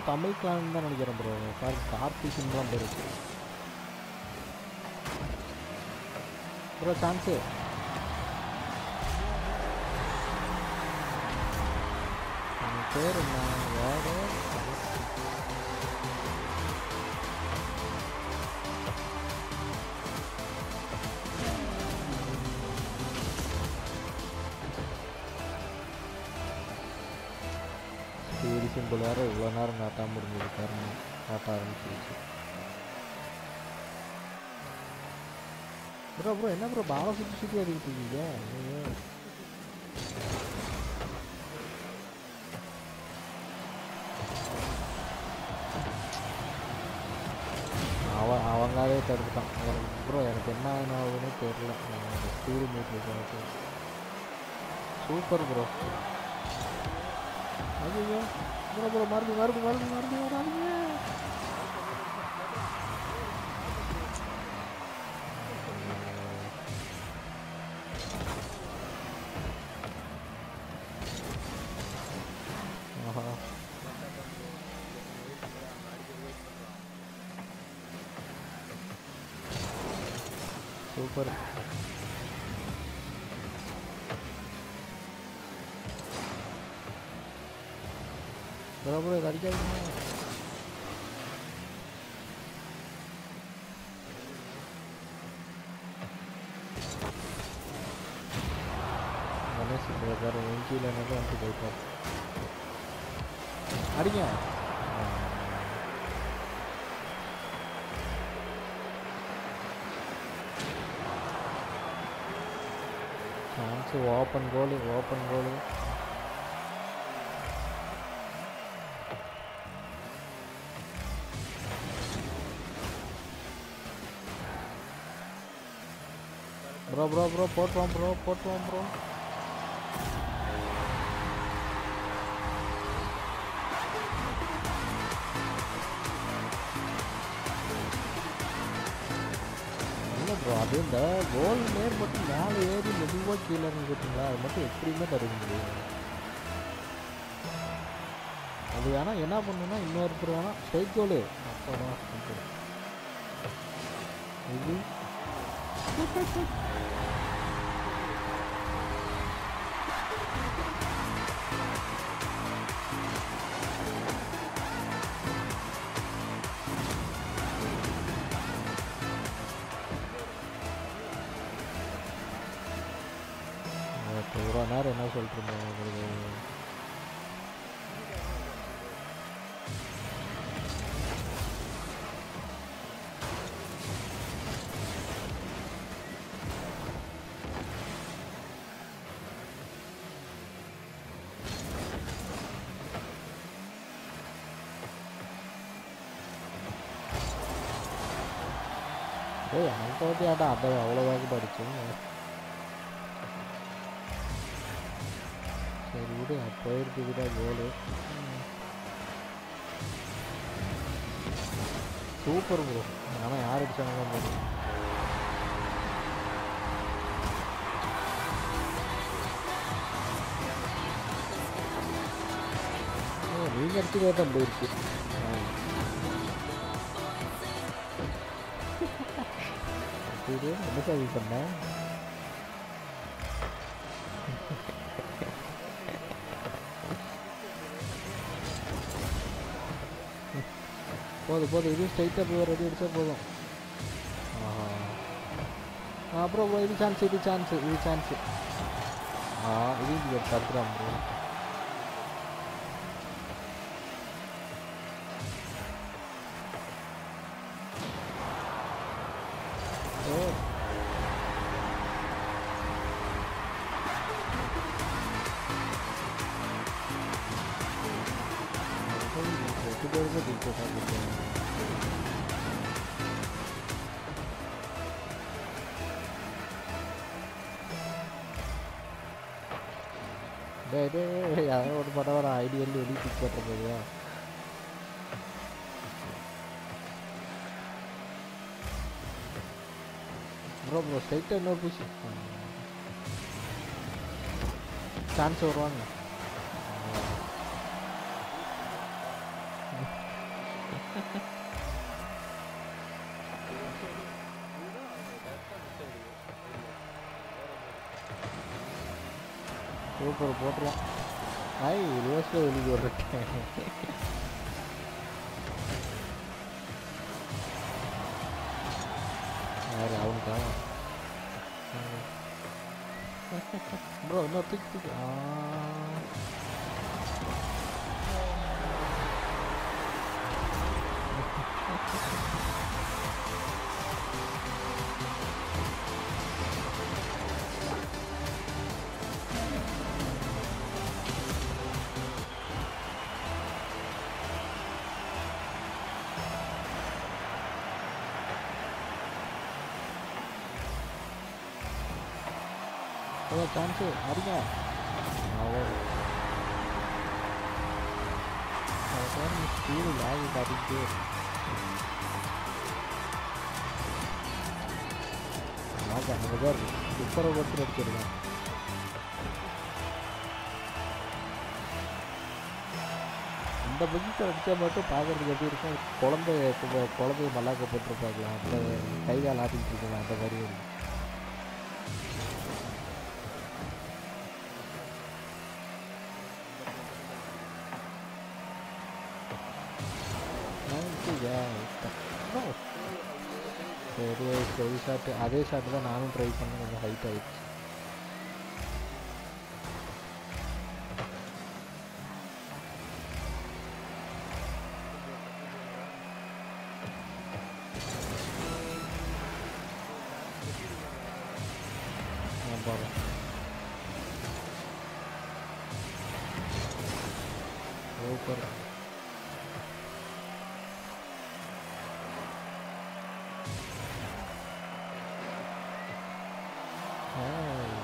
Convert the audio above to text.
எல்லாம் தமிழ் கிளான் தான் நினைக்கிறேன் ப்ரோ சார் கார்த்திக்லாம் பேர் இருக்கு ப்ரோ சான்ஸு பேர் என்ன வேறு ஸ்டோரி சிம்பிள் வேறு இவ்வளோ நேரம் காட்டாமல் இருந்தது காரணம் காட்ட ஆரம்பிச்சிருச்சு ப்ரோ ப்ரோ என்ன ப்ரோ பாலை சுற்றி சுற்றி அடிக்கிட்டு இருக்கீங்க ஐயோ. அவன் அவங்காவே தடுத்துட்டான் எனக்கு ப்ரோ எனக்கு என்ன ஆகுதுன்னு தெரியல ஸ்பீடு மீட்டர் சூப்பர் ப்ரோ ஐயோ ப்ரோ ப்ரோ மறுபடியும் மறுபடியும் மறுபடியும் மறுபடியும் வராதீங்க ஆஹா சூப்பர் ப்ரோ ப்ரோ இது அடிக்காதீங்க கணேஷ் ப்ரோ வேறு எங்கியில் என்னது வந்து போயிட்டார் அடிங்க chance open goal open goal bro bro bro போட்டுருவோம் ப்ரோ போட்டுருவோம் ப்ரோ இல்லை ப்ரோ அது இந்த கோல் நேர் மட்டும் மேலே ஏறி மெதுவாக கீழே இறங்கி பார்த்தீங்களா அது மட்டும் எப்படியுமே தடுக்க முடியும் அது வேணா என்ன பண்ணுன்னா இன்னொருத்தர் வேணா ஸ்ட்ரைட் கோலு அப்போ இது இப்போ இவ்வளோ நேரம் என்ன சொல்லிட்டு இருந்தோம் உங்களுக்கு ஏய் அந்த வாட்டி ஆட்டா அதை அவ்வளோ வேகமாக அடிச்சு சரி விடு போயிருக்குதுடா கோலு சூப்பர் ப்ரோ ஆனால் யார் அடிச்சாங்க தெரியும் நீங்கள் அடிச்சு கேட்டால் அப்படி இருக்கு ஆ. இது என்ன சாதி பண்ண போதும் போதும் இது ஸ்ட்ரைட்டாக போய் ரெடி அடிச்சா போதும் ஆஹா ஆ, அப்புறம் bro, இது சான்ஸ் இது சான்ஸ் இது சான்ஸ் ஆ இது இங்கே தடுத்துறான் ப்ரோ ஓ எட்டு பேருமே டிக்கெட் ஆகிட்டு டேய் டேய் யாரோ ஒரு படம் வர ஐடியல் வெளியே பிக் பண்ணுற போதியா ப்ரோ ப்ரோ ஸ்ட்ரைட்டாக இன்னொரு புஷ் சான்ஸ் வருவாங்க சூப்பர் போட்டுருவோம் ஐ ரிவர்ஸில் வெளியே விட்ருக்கேன் யார் அவனுக்கா ப்ரோ இன்னொரு தூக்கி தூக்கி ஆ அவ்வளோ சான்ஸு அடிங்க அவ்வளோ ஸ்பீடு லாகி காட்டிக்கிட்டே ஆகா நம்ம தான் சூப்பரை பட்டு அடிச்சிருக்கேன் இந்த பொசிஷன் அடித்தா மட்டும் பார்க்கறதுக்கு எப்படி இருக்கும் குழந்தை கு- குழந்தைய மல்லாக்க போட்டிருப்பாங்களா அந்த கை கால் ஆட்டிக்கிட்டு இருக்கலாம் அந்த மாதிரி இருக்கும் Thank you guys. No. சரி சரி ஷாட்டு அதே ஷாட்டு தான் நானும் ட்ரை பண்ண கொஞ்சம் ஹைட் ஆயிடுச்சு நான் போகிறேன் சூப்பர் Hey.